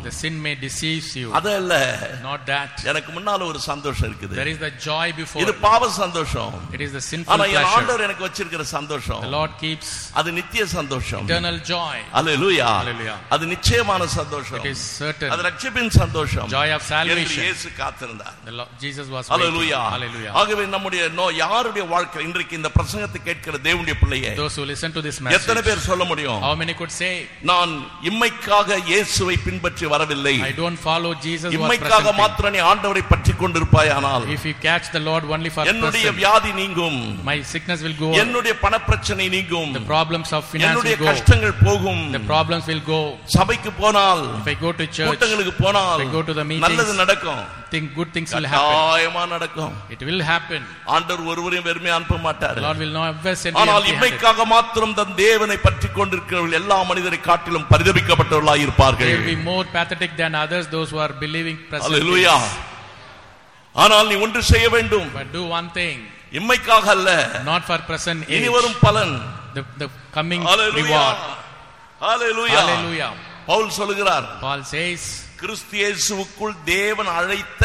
The sin may deceive you. அதல்ல Not that. எனக்கு முன்னால ஒரு சந்தோஷம் இருக்குது There is the joy before. இது பாவ சந்தோஷம் It is the sinful ஆனா என் pleasure. ஆண்டவர் எனக்கு வச்சிருக்கிற சந்தோஷம் The Lord keeps அது நித்திய சந்தோஷம் eternal joy. அல்லேலூயா Hallelujah. அது நிச்சயமான சந்தோஷம் It is certain. அது ரட்சிப்பின் சந்தோஷம் Joy of என்று salvation. இயேசு காத்திருந்தார் The Lord, Jesus was hallelujah waiting. Hallelujah. ஆகவே நம்முடைய நோ யாருடைய வாழ்க்கை இன்றைக்கு இந்த பிரசங்கத்தை கேட்கிற தேவனுடைய பிள்ளையே Those who listen to this எத்தனை message, பேர் சொல்ல முடியும் how many could say, நான் இம்மைக்காக இயேசுவை பின்பற்றி வரவில்லை I don't follow Jesus who was இம்மைக்காக present? மாத்திர நீ ஆண்டவரை பற்றி கொண்டிருப்பாயானால் If you catch the Lord only for என்னுடைய present, வியாதி நீங்கும் my sickness will go. என்னுடைய பணப்பிரச்சனை நீங்கும் The problems of finance என்னுடைய will go. கஷ்டங்கள் போகும் The problems will go. சபைக்கு போனால் If I go to church, கூட்டங்களுக்கு போனால் If I go to the meetings, நல்லது நடக்கும் think good things will happen. கட்டாயமா நடக்கும் It will happen. ஆண்டவர் ஒருவரையும் வெறுமையா அனுப்ப மாட்டார் The Lord will never send you ஆனால் empty-handed. இம்மைக்காக மாத்திரம் தன் தேவனை பற்றி கொண்டிருக்கிறவர்கள் எல்லா மனிதரை காட்டிலும் பரிதபிக்கப்பட்டவர்களாய் They இருப்பார்கள் will be more pathetic than others, those who are believing present hallelujah things. ஆனால் நீ ஒன்று செய்ய வேண்டும் But do one thing, இம்மைக்காக அல்ல not for present age, இனி வரும் பலன் the, the coming hallelujah reward. Hallelujah Hallelujah. Pavul சொல்லுகிறார் Paul says, கிறிஸ்து இயேசுவுக்குள் தேவன் அழைத்த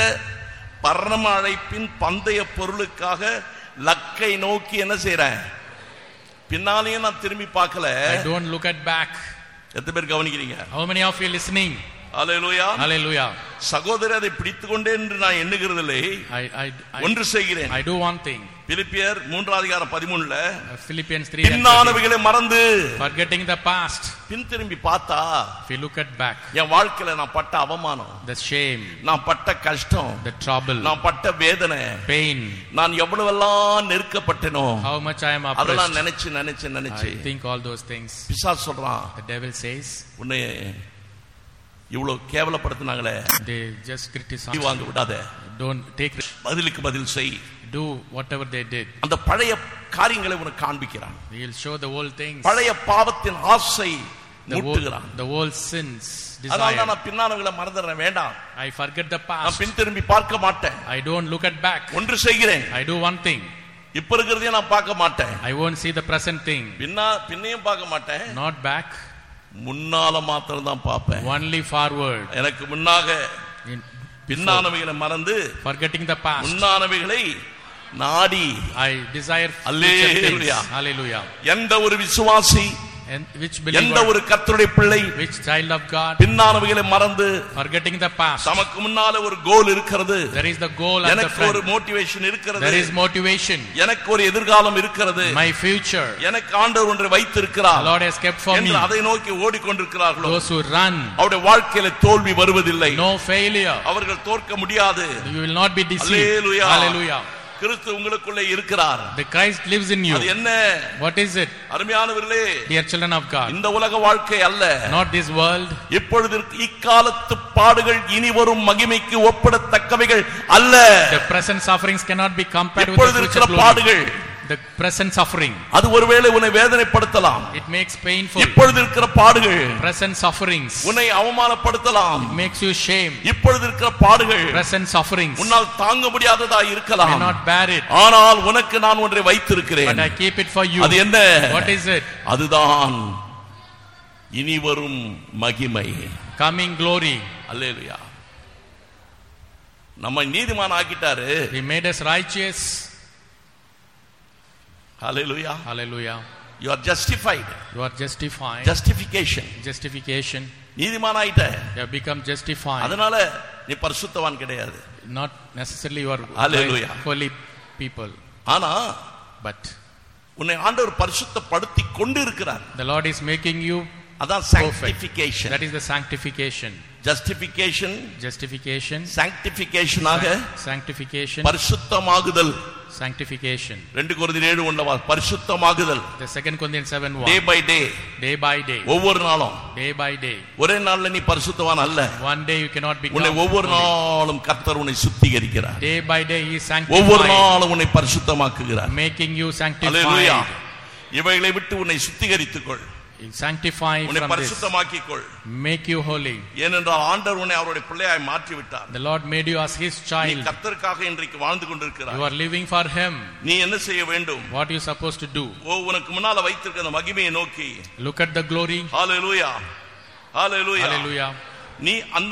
பரம அழைப்பின் பந்தய பொருளுக்காக லக்கை நோக்கி என்ன செய்றேன் பின்னாலேயும் நான் திரும்பி பார்க்கல I don't look at back. எத்தனை பேர் கவனிக்கிறீங்க How many of you listening? Hallelujah Hallelujah. சகோதரர் அதை பிடித்துக் கொண்டே என்று நான் எண்ணுகிறதில்லை I, I, I, ஒன்று செய்கிறேன் I do one thing. பிலிப்பியர் மூன்றாம் அதிகாரம் பதிமூணுல Uh, Philippians 3 and 13. பின்னானவைகளை மறந்து Forgetting the past. பின் திரும்பி பார்த்தா If you look at back, என் வாழ்க்கையில நான் பட்ட அவமானம் the shame, நான் பட்ட கஷ்டம் the trouble, நான் பட்ட வேதனை pain, நான் எவ்வளவெல்லாம் நெருக்கப்பட்டனோ how much I am அதெல்லாம் oppressed. நினைச்சு நினைச்சு நினைச்சு I think all those things. பிசா சொல்றான் The devil says, உன்னை இவ்வளவு கேவலப்படுத்தினாங்களே they just நீ criticize. வாங்க விடாத Don't take, பதிலுக்கு பதில் செய் do whatever they did. அந்த பழைய காரியங்களை உனக்கு காண்பிக்கிறான் He'll show the old things, பழைய பாவத்தின் ஆசை the old, முட்டுகிறான் the old sins, அதனால desire. நான் பின்னானவங்களை மறந்துடுறேன் வேண்டாம் I forget the நான் past. பின் திரும்பி பார்க்க மாட்டேன் I don't look at back. ஒன்று செய்கிறேன் I do one thing. இப்ப இருக்கிறதையும் நான் பார்க்க மாட்டேன் I won't see the present thing. பின்னா பின்னையும் பார்க்க மாட்டேன் Not back, முன்னால மாத்திரம் தான் பார்ப்பேன் only forward. எனக்கு முன்னாக In பின்னானவைகளை மறந்து forgetting the past. முன்னானவைகளை நாடி I desire future Hallelujah. things. Hallelujah. எந்த ஒரு விசுவாசி And which எந்த believer, ஒரு கர்த்தருடைய பிள்ளை which child of God, பின்னானவைகளை மறந்து forgetting the past. தமக்கு முன்னால ஒரு கோல் இருக்கிறது There is the goal at the எனக்கு ஒரு front. மோட்டிவேஷன் இருக்கிறது There is motivation. எனக்கு ஒரு எதிர்காலம் இருக்கிறது My future. எனக்கு ஆண்டவர் ஒன்றை The வைத்திருக்கிறார் Lord has kept for me. என்று அதை நோக்கி ஓடிக்கொண்டிருக்கிறார்களோ Those who run, அவருடைய வாழ்க்கையில தோல்வி வருவதில்லை no failure. அவர்கள் தோற்க முடியாது You will not be deceived. Hallelujah. Hallelujah. கிறிஸ்து உங்களுக்குள்ளே இருக்கிறார் The Christ lives in you. அது என்ன What is it, அருமையானவர்களே dear children of God? இந்த உலக வாழ்க்கை அல்ல Not this world. இப்பொழுது இருக்க- இக்காலத்து பாடுகள் இனி வரும் மகிமைக்கு ஒப்பிடத்தக்கவைகள் அல்ல The present sufferings cannot be compared with இப்பொழுது the இருக்கிற future glory. பாடுகள் The present suffering, அது ஒருவேளை உன்னை வேதனைப்படுத்தலாம் it makes painful. இப்பொழுது இருக்கிற பாடுகள் Present sufferings உன்னை அவமானப்படுத்தலாம் makes you shame. இப்பொழுது இருக்கிற பாடுகள் Present sufferings உன்னால் தாங்க முடியாததா இருக்கலாம் cannot bear it. ஆனால் உனக்கு நான் ஒன்றை But வைத்திருக்கிறேன் I keep it for you. அது என்ன What is it? அதுதான் இனி வரும் மகிமை Coming glory. அல்லேலுயா நம்ம நீதிமான் ஆக்கிட்டாரு He made us righteous. அல்லேலுயா Hallelujah. You are justified You are justified. Justification Justification. நீதிமான் ஆயிட்ட You have become justified. அதனால நீ பரிசுத்தவான் கிடையாது Not necessarily you are Hallelujah. holy people. ஆனா But உன்னை ஆண்டவர் பரிசுத்தப்படுத்தி கொண்டு இருக்கிறார் the Lord is making you அதான் perfect. Sanctification That is the sanctification. Justification Justification. சாங்டிபிகேஷனாக Sanctification. பரிசுத்தமாகுதல் Sanctification. ரெண்டு குருதி ஏழு ஒன்றவா பரிசுத்தமாகுதல் The second Corinthians 7 டே 1. By day Day by day. ஒவ்வொரு நாளும் Day by day. ஒரே நாள்ல நீ பரிசுத்தவான் அல்ல One day you cannot உன்னை become ஒவ்வொரு holy. நாளும் கர்த்தர் உன்னை சுத்திகரிக்கிறார் Day by day he is ஒவ்வொரு sanctified. நாளும் உன்னை பரிசுத்தமாக்குகிறார் Making you அல்லேலூயா sanctified. இவைகளை விட்டு உன்னை சுத்திகரித்துக்கொள் Sanctify உன்னை from this. பரிசுத்தமாக்கிக்கொள் Make you holy. ஏனென்றால் ஆண்டவர் உன்னை அவருடைய பிள்ளையாய் மாற்றி விட்டார் The Lord made you as his நீ child. கர்த்தருக்காக இன்றைக்கு வாழ்ந்து You கொண்டிருக்கிறார் are living for him. நீ என்ன செய்ய வேண்டும் What you supposed to do? ஓ உனக்கு முன்னால வைத்திருக்க அந்த மகிமையை நோக்கி Look at the glory. Hallelujah hallelujah Hallelujah. நீ அந்த